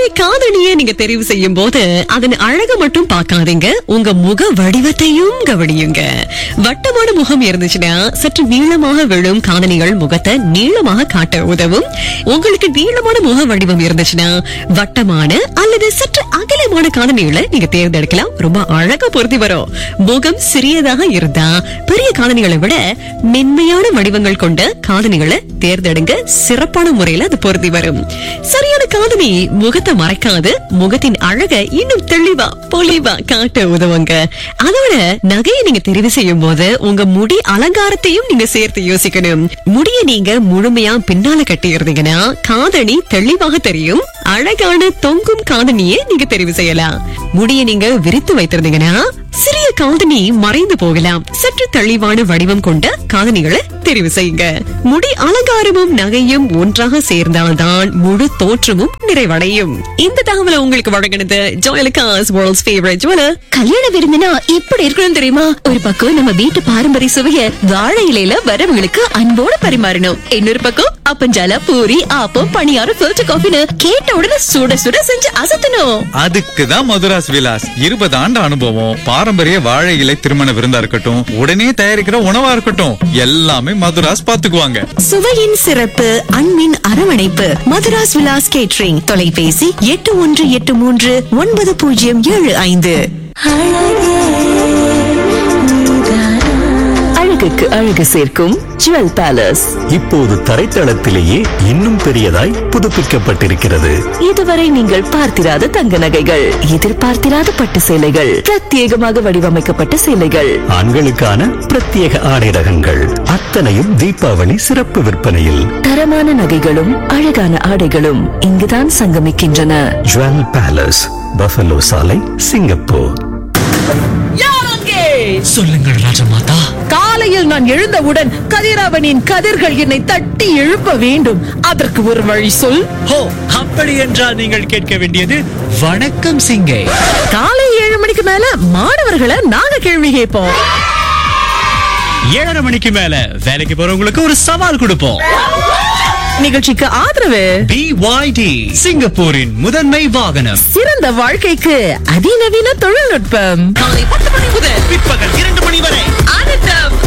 சரி காதணியை நீங்க தெரிவு செய்யும் போது அதன் அழக மட்டும் பார்க்காதீங்க உங்க முக வடிவத்தையும் கவனியுங்க வட்டமான முகம் இருந்துச்சுன்னா சற்று நீளமாக விழும் காதணிகள் முகத்தை நீளமாக காட்ட உதவும் உங்களுக்கு நீளமான முக வடிவம் இருந்துச்சுன்னா வட்டமான அல்லது சற்று அகலமான காதணிகளை நீங்க தேர்ந்தெடுக்கலாம் ரொம்ப அழகா பொருத்தி வரும் முகம் சிறியதாக இருந்தா பெரிய காதணிகளை விட மென்மையான வடிவங்கள் கொண்ட காதணிகளை தேர்ந்தெடுங்க சிறப்பான முறையில அது பொருத்தி வரும் சரியான காதணி முகத்தை மறைக்காது முகத்தின் அழகை இன்னும் தெளிவா பொலிவா காட்ட உதவுங்க அதோட நகையை நீங்க தெரிவு செய்யும் போது உங்க முடி அலங்காரத்தையும் நீங்க சேர்த்து யோசிக்கணும் முடிய நீங்க முழுமையா பின்னால கட்டி இருந்தீங்கன்னா காதணி தெளிவாக தெரியும் அழகான தொங்கும் காதணியை நீங்க தெரிவு செய்யலாம் முடிய நீங்க விரித்து வைத்திருந்தீங்கன்னா சிறிய காதணி மறைந்து போகலாம் சற்று தெளிவான வடிவம் கொண்ட காதணிகளை தெரிவு செய்யுங்க முடி அலங்காரமும் நகையும் ஒன்றாக சேர்ந்தால்தான் முழு தோற்றமும் நிறைவடையும் இந்த தகவலை உங்களுக்கு வழங்கினது ஜோயலுக்காஸ் வேர்ல்ட்ஸ் ஃபேவரட் ஜுவலர் கல்யாண விருந்துனா எப்படி இருக்கணும் தெரியுமா ஒரு பக்கம் நம்ம வீட்டு பாரம்பரிய சுவைய வாழை இலையில வரவங்களுக்கு அன்போட பரிமாறணும் இன்னொரு பக்கம் அப்பஞ்சால பூரி ஆப்பம் பணியாரம் ஃபில்டர் காஃபின்னு கேட்ட உடனே சுட சுட செஞ்சு அசத்தணும் அதுக்கு தான் மதுராஸ் விலாஸ் இருபது ஆண்டு அனுபவம் பாரம்பரிய வாழை இலை திருமண விருந்தா இருக்கட்டும் உடனே தயாரிக்கிற உணவா இருக்கட்டும் எல்லாமே மதுராஸ் பாத்துக்குவாங்க சுவையின் சிறப்பு அன்பின் அரவணைப்பு மதுராஸ் விலாஸ் கேட்ரிங் தொலைபேசி எட்டு ஒன்று எட்டு மூன்று ஒன்பது பூஜ்ஜியம் ஏழு ஐந்து அழகுக்கு அழகு சேர்க்கும் ஜுவல் பேலஸ் இப்போது தரைத்தளத்திலேயே இன்னும் பெரியதாய் புதுப்பிக்கப்பட்டிருக்கிறது இதுவரை நீங்கள் பார்த்திராத தங்க நகைகள் எதிர்பார்த்திராத பட்டு சேலைகள் பிரத்யேகமாக வடிவமைக்கப்பட்ட சேலைகள் ஆண்களுக்கான பிரத்யேக ஆடை ரகங்கள் அத்தனையும் தீபாவளி சிறப்பு விற்பனையில் தரமான நகைகளும் அழகான ஆடைகளும் இங்குதான் சங்கமிக்கின்றன ஜுவல் பேலஸ் பஃபலோ சாலை சிங்கப்பூர் சொல்லுங்கள் ராஜமாதா காலையில் நான் எழுந்தவுடன் கதிரவனின் கதிர்கள் என்னை தட்டி எழுப்ப வேண்டும் அதற்கு ஒரு வழி சொல் ஹோ அப்படி என்றால் நீங்கள் கேட்க வேண்டியது வணக்கம் சிங்கை காலை ஏழு மணிக்கு மேல மாணவர்களை நாங்க கேள்வி கேட்போம் ஏழரை மணிக்கு மேல வேலைக்கு போறவங்களுக்கு ஒரு சவால் கொடுப்போம் நிகழ்ச்சிக்கு ஆதரவு பிஒய்டி சிங்கப்பூரின் முதன்மை வாகனம் சிறந்த வாழ்க்கைக்கு அதிநவீன தொழில்நுட்பம் காலை பத்து மணி முதல் பிற்பகல் இரண்டு மணி வரை ஆனந்தம்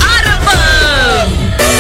ஆரம்பம்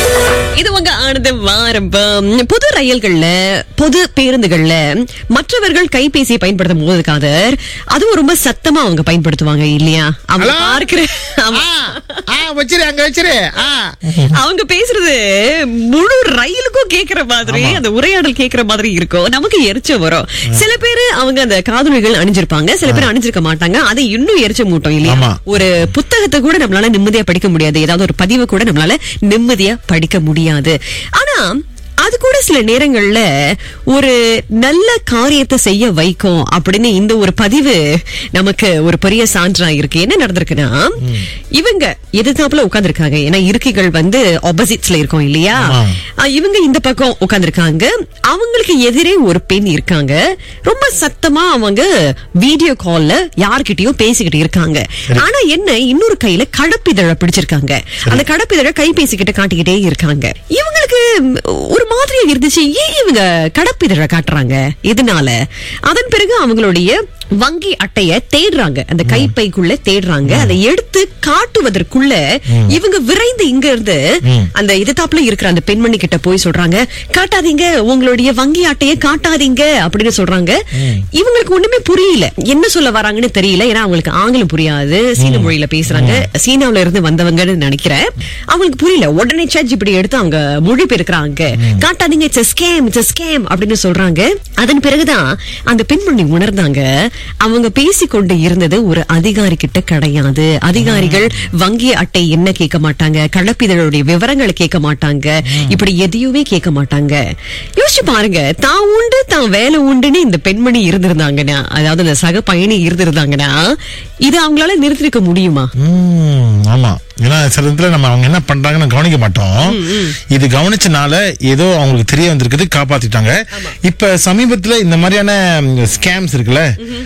இது உங்க ஆனந்தம் ஆரம்பம் பொது ரயில்கள்ல பொது பேருந்துகள்ல மற்றவர்கள் கைபேசியை பயன்படுத்தும் போது காதர் அதுவும் ரொம்ப சத்தமா அவங்க பயன்படுத்துவாங்க இல்லையா அவங்க Hello? பார்க்கிற ஆமா. ஆ வச்சிரு அங்க வச்சிரு ஆ அவங்க பேசுறது முழு ரயிலுக்கும் கேக்குற மாதிரி அந்த உரையாடல் கேக்குற மாதிரி இருக்கும் நமக்கு எரிச்ச வரும் சில பேரு அவங்க அந்த காதலிகள் அணிஞ்சிருப்பாங்க சில பேர் அணிஞ்சிருக்க மாட்டாங்க அதை இன்னும் எரிச்ச மூட்டம் இல்லையா ஆமா. ஒரு புத்தகத்தை கூட நம்மளால நிம்மதியா படிக்க முடியாது ஏதாவது ஒரு பதிவை கூட நம்மளால நிம்மதியா படிக்க முடியாது ஆனா அது கூட சில நேரங்கள்ல ஒரு நல்ல காரியத்தை செய்ய வைக்கும் அப்படின்னு இந்த ஒரு பதிவு நமக்கு ஒரு பெரிய சான்றா இருக்கு என்ன நடந்திருக்குன்னா இவங்க எதிர்த்தாப்புல உட்கார்ந்திருக்காங்க ஏன்னா இருக்கைகள் வந்து ஆப்போசிட்ஸ்ல இருக்கும் இல்லையா அஹ் இவங்க இந்த பக்கம் உட்கார்ந்திருக்காங்க அவங்களுக்கு எதிரே ஒரு பெண் இருக்காங்க ரொம்ப சத்தமா அவங்க வீடியோ கால்ல யார்கிட்டயும் பேசிக்கிட்டு இருக்காங்க ஆனா என்ன இன்னொரு கையில கடப்பிதழ பிடிச்சிருக்காங்க அந்த கடப்பிதழ கைபேசிக்கிட்ட காட்டிக்கிட்டே இருக்காங்க இவங்களுக்கு ம், ஒரு மாதிரியா இருந்துச்சு ஏன் இவங்க கடப்பிதழ காட்டுறாங்க இதனால அதன் பிறகு அவங்களுடைய வங்கி அட்டைய தேடுறாங்க அந்த கைப்பைக்குள்ள தேடுறாங்க அதை எடுத்து காட்டுவதற்குள்ள இவங்க விரைந்து இங்க இருந்து அந்த எதிர்த்தாப்புல இருக்கிற அந்த பெண்மணி கிட்ட போய் சொல்றாங்க காட்டாதீங்க உங்களுடைய வங்கி அட்டைய காட்டாதீங்க அப்படின்னு சொல்றாங்க இவங்களுக்கு ஒண்ணுமே புரியல என்ன சொல்ல வராங்கன்னு தெரியல ஏன்னா அவங்களுக்கு ஆங்கிலம் புரியாது சீன மொழியில பேசுறாங்க சீனாவுல இருந்து வந்தவங்கன்னு நினைக்கிறேன் அவங்களுக்கு புரியல உடனே சேட் இப்படி எடுத்து அவங்க மொழிபெயர்க்கிறாங்க காட்டாதீங்க இட்ஸ் ஸ்கேம் இட்ஸ் ஸ்கேம் அப்படின்னு சொல்றாங்க அதன் பிறகுதான் அந்த பெண்மணி உணர்ந்தாங்க அவங்க பேசிக்கொண்டு இருந்தது ஒரு அதிகாரி கிட்ட கிடையாது அதிகாரிகள் வங்கி அட்டை என்ன கேட்க மாட்டாங்க கலப்பிதழுடைய விவரங்களை கேட்க மாட்டாங்க இப்படி எதையுமே கேட்க மாட்டாங்க யோசிச்சு பாருங்க தான் உண்டு தான் வேலை உண்டுன்னு இந்த பெண்மணி இருந்திருந்தாங்கன்னா அதாவது அந்த சக பயணி இருந்திருந்தாங்கன்னா இது அவங்களால நிறுத்திருக்க முடியுமா ம், ஆமா ஏன்னா சில இடத்துல நம்ம அவங்க என்ன பண்றாங்கன்னு கவனிக்க மாட்டோம் இது கவனிச்சனால ஏதோ அவங்களுக்கு தெரிய வந்திருக்குது காப்பாத்திட்டாங்க இப்ப சமீபத்துல இந்த மாதிரியான ஸ்கேம்ஸ் இருக்குல்ல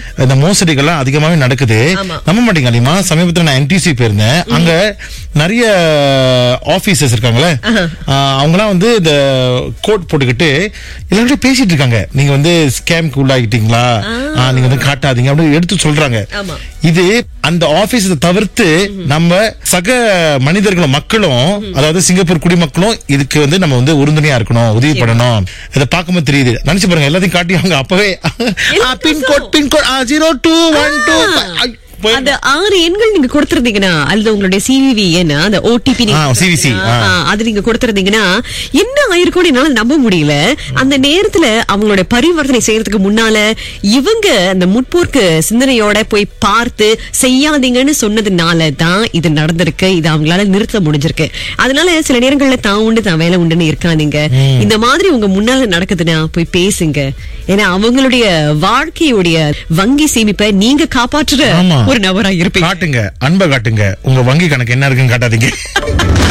இந்த மோசடிகள்லாம் அதிகமாவே நடக்குது ஆமா. நம்ப மாட்டீங்க அலிமா சமீபத்துல நான் என்டிசி போயிருந்தேன் அங்க நிறைய ஆபீசர்ஸ் இருக்காங்களே அவங்கலாம் வந்து இந்த கோட் போட்டுக்கிட்டு எல்லாரும் பேசிட்டு இருக்காங்க நீங்க வந்து ஸ்கேம்க்கு உள்ளாகிட்டீங்களா ஆ, நீங்க வந்து காட்டாதீங்க அப்படின்னு எடுத்து சொல்றாங்க ஆமா. இது அந்த ஆபீஸ் தவிர்த்து நம்ம சக மனிதர்களும் மக்களும் அதாவது சிங்கப்பூர் குடிமக்களும் இதுக்கு வந்து நம்ம வந்து உறுதுணையா இருக்கணும் உதவி பண்ணணும் இதை பார்க்கும்போது தெரியுது நினைச்சு பாருங்க எல்லாத்தையும் காட்டி அவங்க அப்பவே pincode pincode zero two one two அந்த ஆறு எண்கள் நீங்க கொடுத்திருந்தீங்கன்னா அல்லது உங்களுடைய சிவிவி என்ன அந்த ஓடிபி ஆ, CVC, ஆ. அது நீங்க கொடுத்திருந்தீங்கன்னா என்ன ஆயிருக்கும்னு என்னால நம்ப முடியல அந்த நேரத்துல அவங்களுடைய பரிவர்த்தனை செய்யறதுக்கு முன்னால இவங்க அந்த முற்போக்கு சிந்தனையோட போய் பார்த்து செய்யாதீங்கன்னு சொன்னதுனால தான் இது நடந்திருக்கு இது அவங்களால நிறுத்த முடிஞ்சிருக்கு அதனால சில நேரங்கள்ல தான் உண்டு தான் வேலை உண்டுன்னு இருக்காதீங்க இந்த மாதிரி உங்க முன்னால நடக்குதுன்னா போய் பேசுங்க ஏன்னா அவங்களுடைய வாழ்க்கையுடைய வங்கி சேமிப்பை நீங்க காப்பாற்றுற ஆமா. ஒரு நபரா இருப்பீங்க காட்டுங்க அன்பை காட்டுங்க உங்க வங்கி கணக்கு என்ன இருக்குன்னு காட்டாதீங்க